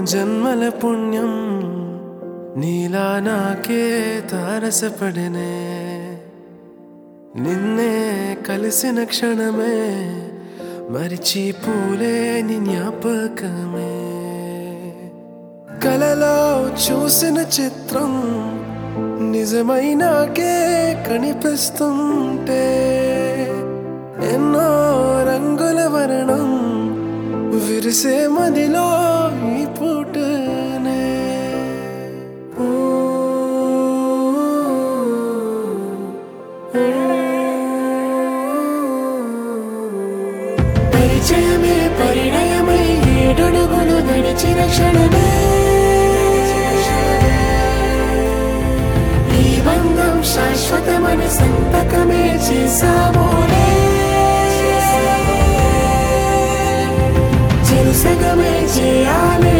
జన్మల పుణ్యం నీలా నాకే తారసపడనే నిన్నే కలిసిన క్షణమే మరిచిపోలే నీ జ్ఞాపకమే కలలో చూసిన చిత్రం నిజమైనాకే కనిపిస్తుంటే ఎన్నో రంగుల వర్ణం విరిసే మదిలో ఈ పూటనే ఓ, పరిచయమే పరిణయమై ఏడడుగులు నడిచిన క్షణమే ఈ బంధం శాశ్వతమని సంతకమే చేసామోనే చెరుసగమే చేయాలే